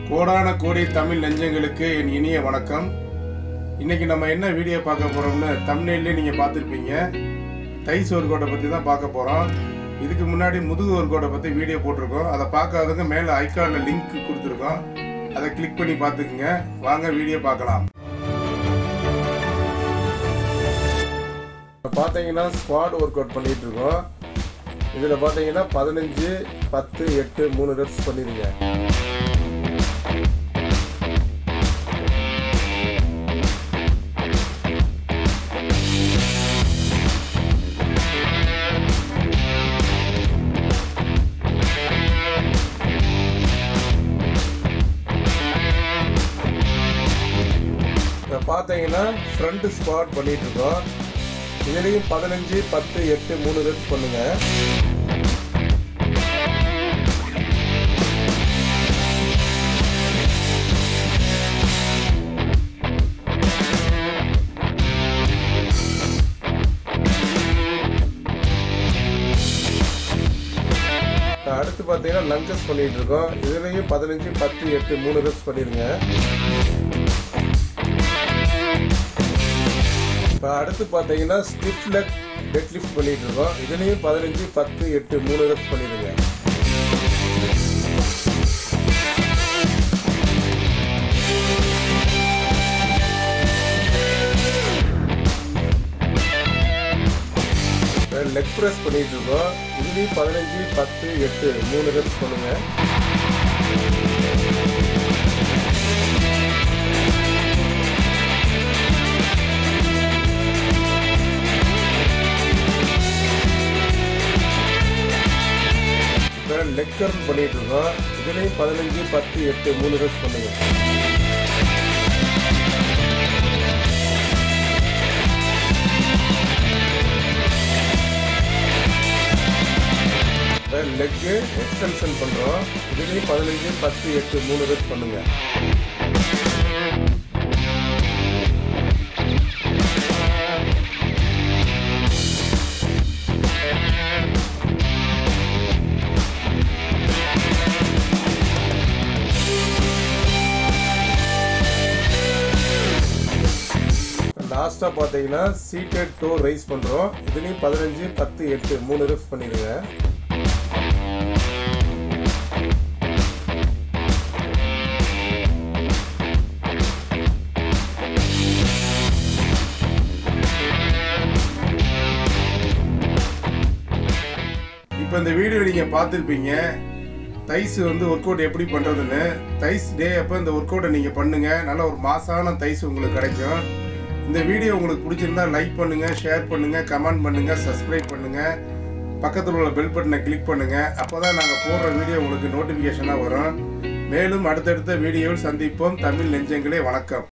கோடான கோடி தமிழ் நெஞ்சங்களுக்கு என் இனிய வணக்கம் இன்னைக்கு நம்ம என்ன வீடியோ பார்க்க போறோம்னு தமிழ்லேயே நீங்க பார்த்துருப்பீங்க தை சோறுகோட்டை பத்தி தான் பார்க்க போறோம் இதுக்கு முன்னாடி முதுகு ஒர்க்கோட்டை பத்தி வீடியோ போட்டிருக்கோம் அதை பார்க்காதவங்க மேலே ஐகான்ல லிங்க் கொடுத்துருக்கோம் அதை கிளிக் பண்ணி பார்த்துக்குங்க வாங்க வீடியோ பார்க்கலாம் இப்போ பார்த்தீங்கன்னா ஸ்குவாட் ஒர்க் அவுட் பண்ணிட்டு இருக்கோம் இதில் பார்த்தீங்கன்னா பதினஞ்சு பத்து எட்டு மூணு ரெப்ஸ் பண்ணிடுங்க இப்போ பார்த்தீங்கன்னா ஃப்ரண்ட் ஸ்குவாட் பண்ணிட்டு இருக்கோம் இதுலேயும் பதினஞ்சு பத்து எட்டு மூணு ரெப்ஸ் பண்ணுங்க இப்போ அடுத்து பார்த்தீங்கன்னா லஞ்சஸ் பண்ணிட்டு இருக்கோம் இதுலேயும் பதினஞ்சு பத்து எட்டு மூணு ரெப்ஸ் பண்ணிடுங்க இப்போ அடுத்து பார்த்தீங்கன்னா ஸ்டிஃப் லெக் டெட் லிஃப்ட் பண்ணிட்டு இருக்கோம் இதுலேயும் பதினஞ்சு பத்து எட்டு மூணு ரெப்ஸ் பண்ணிடுங்க லெக் ப்ரெஸ் பண்ணிட்டு இருக்கோம் இதுலேயும் பதினஞ்சு பத்து எட்டு மூணு ரெப்ஸ் பண்ணுங்க இப்போ லெக் கர்ல் பண்ணிட்டு இருக்கோம் இதுலேயும் பதினஞ்சு பத்து எட்டு மூணு ரெப்ஸ் பண்ணுங்க இப்போ லெக்கு எக்ஸ்டென்ஷன் பண்ணுறோம் இதுலேயும் பதினஞ்சு பத்து எட்டு மூணு ரெப்ஸ் பண்ணுங்க லாஸ்ட்டாக பார்த்தீங்கன்னா சீட்டட் டோ ரைஸ் பண்ணுறோம் இதுலேயும் பதினஞ்சு பத்து எட்டு மூணு ரெப்ஸ் பண்ணிடுங்க இப்போ இந்த வீடியோ நீங்கள் பார்த்துருப்பீங்க தைஸ் வந்து ஒர்க் அவுட் எப்படி பண்ணுறதுன்னு தைஸ் டே அப்போ இந்த ஒர்க் அவுட்டை நீங்கள் பண்ணுங்கள் நல்ல ஒரு மாசான தைஸ் உங்களுக்கு கிடைக்கும் இந்த வீடியோ உங்களுக்கு பிடிச்சிருந்தா லைக் பண்ணுங்கள் ஷேர் பண்ணுங்கள் கமெண்ட் பண்ணுங்கள் சப்ஸ்கிரைப் பண்ணுங்கள் பக்கத்தில் உள்ள பெல் பட்டனை கிளிக் பண்ணுங்கள் அப்போ தான் நாங்கள் போடுற வீடியோ உங்களுக்கு நோட்டிஃபிகேஷனாக வரும் மேலும் அடுத்தடுத்த வீடியோவில் சந்திப்போம் தமிழ் நெஞ்சங்களே வணக்கம்